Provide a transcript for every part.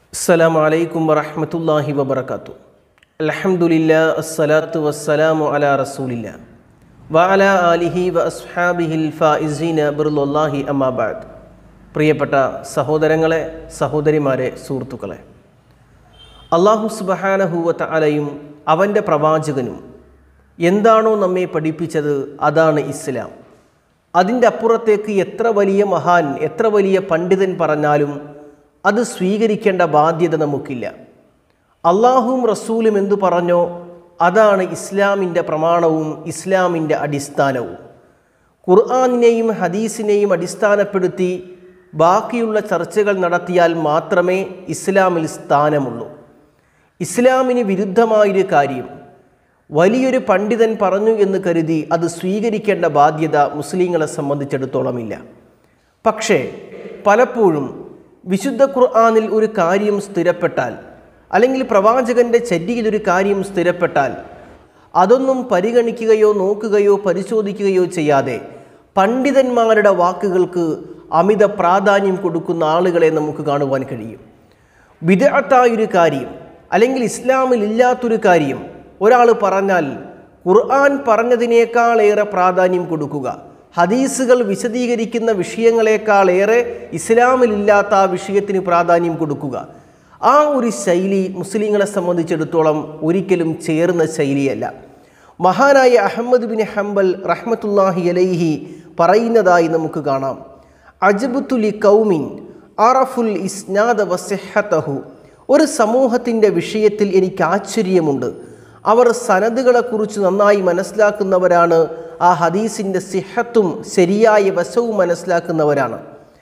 السلام عليكم ورحمة الله وبركاته الحمد لله الصلاة والسلام على رسول الله وعلى آله وأصحابه الفائزين برض الله أما بعد പ്രിയപ്പെട്ട സഹോദരങ്ങളെ സഹോദരിമാരെ സുഹൃത്തുക്കളെ അള്ളാഹു സുബഹാനഹൂവത്ത അലയും അവൻ്റെ പ്രവാചകനും എന്താണോ നമ്മെ പഠിപ്പിച്ചത് അതാണ് ഇസ്ലാം അതിൻ്റെ അപ്പുറത്തേക്ക് എത്ര വലിയ മഹാൻ എത്ര വലിയ പണ്ഡിതൻ പറഞ്ഞാലും അത് സ്വീകരിക്കേണ്ട ബാധ്യത നമുക്കില്ല അള്ളാഹുവും റസൂലും എന്തു പറഞ്ഞോ അതാണ് ഇസ്ലാമിൻ്റെ പ്രമാണവും ഇസ്ലാമിൻ്റെ അടിസ്ഥാനവും ഖുർആാനിനെയും ഹദീസിനെയും അടിസ്ഥാനപ്പെടുത്തി ബാക്കിയുള്ള ചർച്ചകൾ നടത്തിയാൽ മാത്രമേ ഇസ്ലാമിൽ സ്ഥാനമുള്ളൂ ഇസ്ലാമിന് വിരുദ്ധമായൊരു കാര്യം വലിയൊരു പണ്ഡിതൻ പറഞ്ഞു എന്ന് കരുതി അത് സ്വീകരിക്കേണ്ട ബാധ്യത മുസ്ലിങ്ങളെ സംബന്ധിച്ചിടത്തോളമില്ല പക്ഷേ പലപ്പോഴും വിശുദ്ധ ഖുർആാനിൽ ഒരു കാര്യം സ്ഥിരപ്പെട്ടാൽ അല്ലെങ്കിൽ പ്രവാചകന്റെ ചര്യയിൽ ഒരു കാര്യം സ്ഥിരപ്പെട്ടാൽ അതൊന്നും പരിഗണിക്കുകയോ നോക്കുകയോ പരിശോധിക്കുകയോ ചെയ്യാതെ പണ്ഡിതന്മാരുടെ വാക്കുകൾക്ക് അമിത പ്രാധാന്യം കൊടുക്കുന്ന ആളുകളെ നമുക്ക് കാണുവാൻ കഴിയും വിദഗ്ധായൊരു കാര്യം അല്ലെങ്കിൽ ഇസ്ലാമിൽ ഇല്ലാത്തൊരു കാര്യം ഒരാൾ പറഞ്ഞാൽ ഖുർആൻ പറഞ്ഞതിനേക്കാളേറെ പ്രാധാന്യം കൊടുക്കുക ഹദീസുകൾ വിശദീകരിക്കുന്ന വിഷയങ്ങളെക്കാളേറെ ഇസ്ലാമിലില്ലാത്ത ആ വിഷയത്തിന് പ്രാധാന്യം കൊടുക്കുക ആ ഒരു ശൈലി മുസ്ലിങ്ങളെ സംബന്ധിച്ചിടത്തോളം ഒരിക്കലും ചേർന്ന ശൈലിയല്ല മഹാനായ അഹമ്മദ് ബിൻ ഹംബൽ റഹ്മത്തുല്ലാഹി അലൈഹി പറയുന്നതായി നമുക്ക് കാണാം അജബുത്തുലി കൗമിൻ അറഫുൽ ഇസ്നാദ വസിഹത്തഹു ഒരു സമൂഹത്തിൻ്റെ വിഷയത്തിൽ എനിക്ക് ആശ്ചര്യമുണ്ട് അവർ സനദുകളെക്കുറിച്ച് നന്നായി മനസ്സിലാക്കുന്നവരാണ് ആ ഹദീസിൻ്റെ സിഹത്തും ശരിയായ വശവും മനസ്സിലാക്കുന്നവരാണ്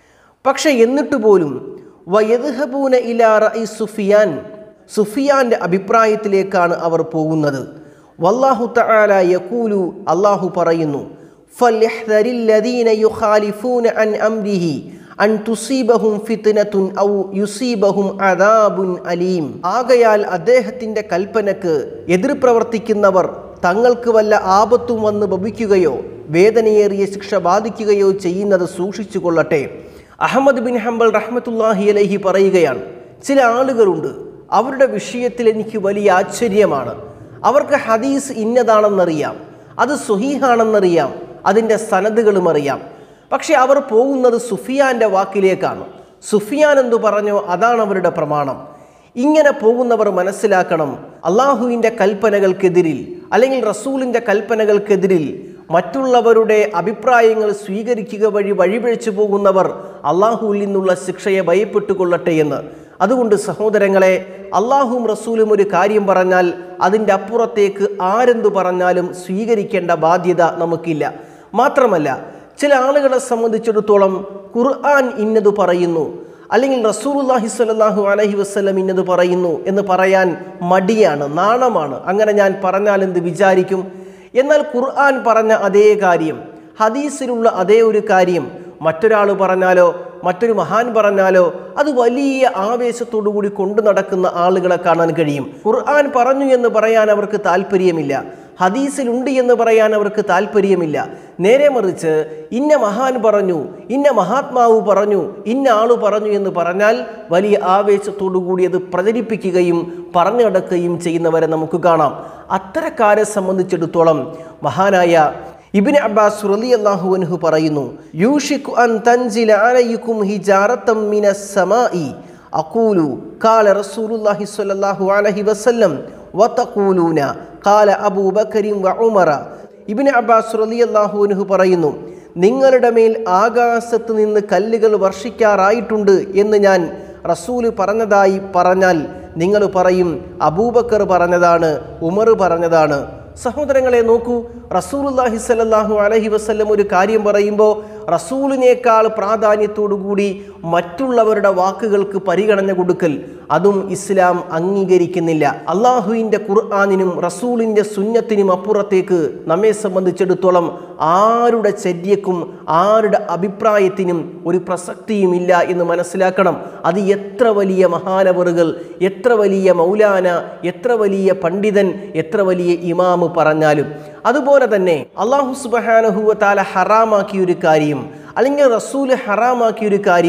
പക്ഷെ എന്നിട്ട് പോലും വയദ്ഹബൂന ഇലാ റഈ സുഫിയാൻ സുഫിയാൻ്റെ അഭിപ്രായത്തിലേക്കാണ് അവർ പോകുന്നത് വല്ലാഹു തആല യഖൂലു അല്ലാഹു പറയുന്നു ഫല്യഹ്ദരില്ലദീന യുഖാലിഫൂന അൻ അംരിഹി അൻ തുസീബഹും ഫിത്നത്തുൻ ഔ യുസീബഹും അദാബുൻ അലീം ആകയാൽ അദ്ദേഹത്തിൻ്റെ കൽപ്പനക്ക് എതിർ പ്രവർത്തിക്കുന്നവർ തങ്ങൾക്ക് വല്ല ആപത്തും വന്ന് ഭവിക്കുകയോ വേദനയേറിയ ശിക്ഷ ബാധിക്കുകയോ ചെയ്യുന്നത് സൂക്ഷിച്ചു കൊള്ളട്ടെ അഹമ്മദ് ബിൻ ഹംബൽ റഹ്മത്തുല്ലാഹി അലഹി പറയുകയാണ് ചില ആളുകളുണ്ട് അവരുടെ വിഷയത്തിൽ എനിക്ക് വലിയ ആശ്ചര്യമാണ് അവർക്ക് ഹദീസ് ഇന്നതാണെന്നറിയാം അത് സുഹീഹാണെന്നറിയാം അതിൻ്റെ സനദുകളും അറിയാം പക്ഷെ അവർ പോകുന്നത് സുഫിയാൻ്റെ വാക്കിലേക്കാണ് സുഫിയാൻ എന്തു പറഞ്ഞോ അതാണ് അവരുടെ പ്രമാണം ഇങ്ങനെ പോകുന്നവർ മനസ്സിലാക്കണം അള്ളാഹുവിൻ്റെ കൽപ്പനകൾക്കെതിരിൽ അല്ലെങ്കിൽ റസൂലിൻ്റെ കൽപ്പനകൾക്കെതിരിൽ മറ്റുള്ളവരുടെ അഭിപ്രായങ്ങൾ സ്വീകരിക്കുക വഴി വഴിപിഴച്ചു പോകുന്നവർ അള്ളാഹുവിൽ നിന്നുള്ള ശിക്ഷയെ ഭയപ്പെട്ടുകൊള്ളട്ടെ എന്ന് അതുകൊണ്ട് സഹോദരങ്ങളെ അള്ളാഹും റസൂലും ഒരു കാര്യം പറഞ്ഞാൽ അതിൻ്റെ അപ്പുറത്തേക്ക് ആരെന്തു പറഞ്ഞാലും സ്വീകരിക്കേണ്ട ബാധ്യത നമുക്കില്ല മാത്രമല്ല ചില ആളുകളെ സംബന്ധിച്ചിടത്തോളം ഖുർആൻ ഇന്നത് പറയുന്നു അല്ലെങ്കിൽ റസൂലുല്ലാഹി സ്വല്ലല്ലാഹു അലൈഹി വസ്ലം ഇന്നത് പറയുന്നു എന്ന് പറയാൻ മടിയാണ് നാണമാണ് അങ്ങനെ ഞാൻ പറഞ്ഞാൽ എന്ത് വിചാരിക്കും എന്നാൽ ഖുർആൻ പറഞ്ഞ അതേ കാര്യം ഹദീസിലുള്ള അതേ ഒരു കാര്യം മറ്റൊരാൾ പറഞ്ഞാലോ മറ്റൊരു മഹാൻ പറഞ്ഞാലോ അത് വലിയ ആവേശത്തോടു കൂടി കൊണ്ടു നടക്കുന്ന ആളുകളെ കാണാൻ കഴിയും ഖുർആൻ പറഞ്ഞു എന്ന് പറയാൻ അവർക്ക് താല്പര്യമില്ല ഹദീസിലുണ്ട് എന്ന് പറയാൻ അവർക്ക് താല്പര്യമില്ല നേരെ മറിച്ച് ഇന്ന മഹാൻ പറഞ്ഞു ഇന്ന മഹാത്മാവ് പറഞ്ഞു ഇന്ന ആള് പറഞ്ഞു എന്ന് പറഞ്ഞാൽ വലിയ ആവേശത്തോടു കൂടി അത് പ്രചരിപ്പിക്കുകയും പറഞ്ഞു നടക്കുകയും ചെയ്യുന്നവരെ നമുക്ക് കാണാം അത്തരക്കാരെ സംബന്ധിച്ചിടത്തോളം മഹാനായ ഇബിന് അബ്ബാസ് റളിയല്ലാഹു അൻഹു പറയുന്നു യൂഷികു അൻ തൻസില അലൈക്കും ഹിജാറത്തം മിനസ് സമാഇ അഖൂലു ഖാല റസൂലുള്ളാഹി സ്വല്ലല്ലാഹു അലൈഹി വസല്ലം വതഖൂലൂന ഖാല അബൂബക്കറിൻ വ ഉമറ ഇബിന് അബ്ബാസ് റളിയല്ലാഹു അൻഹു പറയുന്നു നിങ്ങളുടെ മേൽ ആകാശത്ത് നിന്ന് കല്ലുകൾ വർഷിക്കാറായിട്ടുണ്ട് എന്ന് ഞാൻ റസൂല് പറഞ്ഞതായി പറഞ്ഞാൽ നിങ്ങൾ പറയും അബൂബക്കർ പറഞ്ഞതാണ് ഉമർ പറഞ്ഞതാണ് സഹോദരങ്ങളെ നോക്കൂ റസൂലുല്ലാഹി സല്ലാഹു അലഹി വസ്ല്ലം ഒരു കാര്യം പറയുമ്പോൾ റസൂലിനേക്കാൾ പ്രാധാന്യത്തോടുകൂടി മറ്റുള്ളവരുടെ വാക്കുകൾക്ക് പരിഗണന കൊടുക്കൽ അതും ഇസ്ലാം അംഗീകരിക്കുന്നില്ല അള്ളാഹുവിൻ്റെ ഖുർആാനിനും റസൂലിൻ്റെ സുന്നത്തിനും അപ്പുറത്തേക്ക് നമ്മെ സംബന്ധിച്ചിടത്തോളം ആരുടെ ചര്യക്കും ആരുടെ അഭിപ്രായത്തിനും ഒരു പ്രസക്തിയുമില്ല എന്ന് മനസ്സിലാക്കണം അത് എത്ര വലിയ മഹാനവറുകൾ എത്ര വലിയ മൗലാന എത്ര വലിയ പണ്ഡിതൻ എത്ര വലിയ ഇമാമ് പറഞ്ഞാലും അതുപോലെ തന്നെ അള്ളാഹു സുബഹാനഹുവ താല ഹറാമാക്കിയ ഒരു കാര്യം അല്ലെങ്കിൽ റസൂല് ഹറാമാക്കിയ ഒരു കാര്യം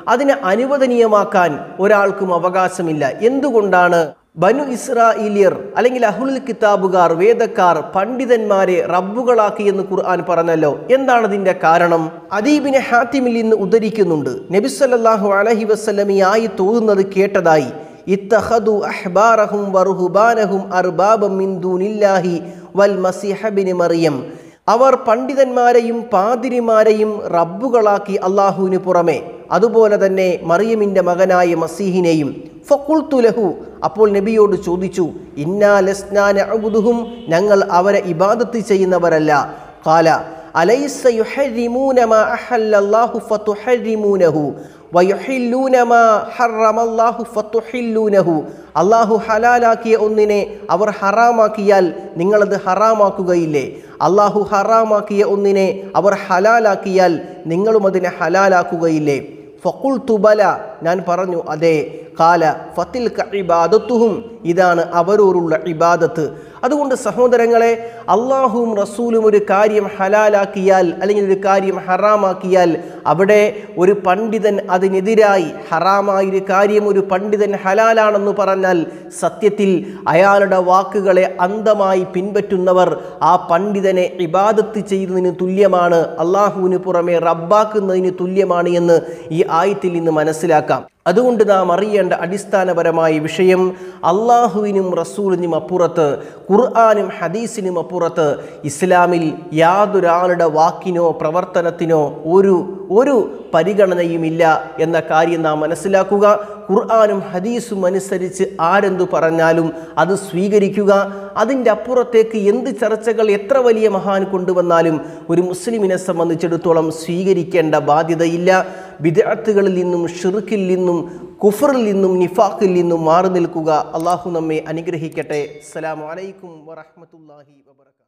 അതിനെ അനുവദനീയമാക്കാൻ ഒരാൾക്കും അവകാശമില്ല എന്തുകൊണ്ടാണ് ബനു ഇസ്രായേലിയർ അല്ലെങ്കിൽ അഹുൽ കിതാബുകാർ വേദക്കാർ പണ്ഡിതന്മാരെ റബ്ബുകളാക്കി എന്ന് ഖുർആൻ പറഞ്ഞല്ലോ എന്താണ് അതിന്റെ കാരണം അദീബിനെ ഹാത്തിമിൽ നിന്ന് ഉദ്ധരിക്കുന്നുണ്ട് നബിസല്ലാഹു അലഹി വസ്ലം ഈ ആയി തോന്നുന്നത് കേട്ടതായി ഇത്തഹദു അഹ്ബാറഹും വറുഹുബാനഹും അർബാബം മിൻ ദൂനില്ലാഹി വൽ മസിഹബിന് മറിയം അവർ പണ്ഡിതന്മാരെയും പാതിരിമാരെയും റബ്ബുകളാക്കി അള്ളാഹുവിന് പുറമെ അതുപോലെ തന്നെ മറിയമിൻ്റെ മകനായ മസീഹിനെയും ഫക്കുൾത്തുലഹു അപ്പോൾ നബിയോട് ചോദിച്ചു ഇന്നാ ലസ്നാന അബുദുഹും ഞങ്ങൾ അവരെ ഇബാദത്ത് ചെയ്യുന്നവരല്ല കാല അലൈസ യുഹരിമൂന മാ അഹല്ലല്ലാഹു ഫതുഹരിമൂനഹു വയുഹില്ലൂന മാ ഹറമല്ലാഹു ഫതുഹില്ലൂനഹു അള്ളാഹു ഹലാലാക്കിയ ഒന്നിനെ അവർ ഹറാമാക്കിയാൽ നിങ്ങളത് ഹറാമാക്കുകയില്ലേ അള്ളാഹു ഹറാമാക്കിയ ഒന്നിനെ അവർ ഹലാലാക്കിയാൽ നിങ്ങളും അതിനെ ഹലാലാക്കുകയില്ലേ ഫക്കുൾ തുബല ഞാൻ പറഞ്ഞു അതെ കാല ഫത്തിൽ ഇബാദത്തുഹും ഇതാണ് അവരോടുള്ള ഇബാദത്ത് അതുകൊണ്ട് സഹോദരങ്ങളെ അള്ളാഹുവും റസൂലും ഒരു കാര്യം ഹലാലാക്കിയാൽ അല്ലെങ്കിൽ ഒരു കാര്യം ഹറാമാക്കിയാൽ അവിടെ ഒരു പണ്ഡിതൻ അതിനെതിരായി ഹറാമായ ഒരു കാര്യം ഒരു പണ്ഡിതൻ ഹലാലാണെന്ന് പറഞ്ഞാൽ സത്യത്തിൽ അയാളുടെ വാക്കുകളെ അന്ധമായി പിൻപറ്റുന്നവർ ആ പണ്ഡിതനെ ഇബാദത്ത് ചെയ്യുന്നതിന് തുല്യമാണ് അള്ളാഹുവിന് പുറമെ റബ്ബാക്കുന്നതിന് തുല്യമാണ് എന്ന് ഈ ആയത്തിൽ നിന്ന് മനസ്സിലാക്കാം അതുകൊണ്ട് നാം അറിയേണ്ട അടിസ്ഥാനപരമായ വിഷയം അള്ളാഹുവിനും റസൂലിനും അപ്പുറത്ത് ഖുർആാനും ഹദീസിനും അപ്പുറത്ത് ഇസ്ലാമിൽ യാതൊരാളുടെ വാക്കിനോ പ്രവർത്തനത്തിനോ ഒരു ഒരു പരിഗണനയുമില്ല എന്ന കാര്യം നാം മനസ്സിലാക്കുക ഖുർആാനും ഹദീസും അനുസരിച്ച് ആരെന്തു പറഞ്ഞാലും അത് സ്വീകരിക്കുക അതിൻ്റെ അപ്പുറത്തേക്ക് എന്ത് ചർച്ചകൾ എത്ര വലിയ മഹാൻ കൊണ്ടുവന്നാലും ഒരു മുസ്ലിമിനെ സംബന്ധിച്ചിടത്തോളം സ്വീകരിക്കേണ്ട ബാധ്യതയില്ല വിദഗ്ധകളിൽ നിന്നും ഷിർക്കിൽ നിന്നും കുഫറിൽ നിന്നും നിഫാഖിൽ നിന്നും മാറി നിൽക്കുക അള്ളാഹു നമ്മെ അനുഗ്രഹിക്കട്ടെ അസ്സലാമു അലൈക്കും വറഹ്മത്തുള്ളാഹി വബറകാതുഹു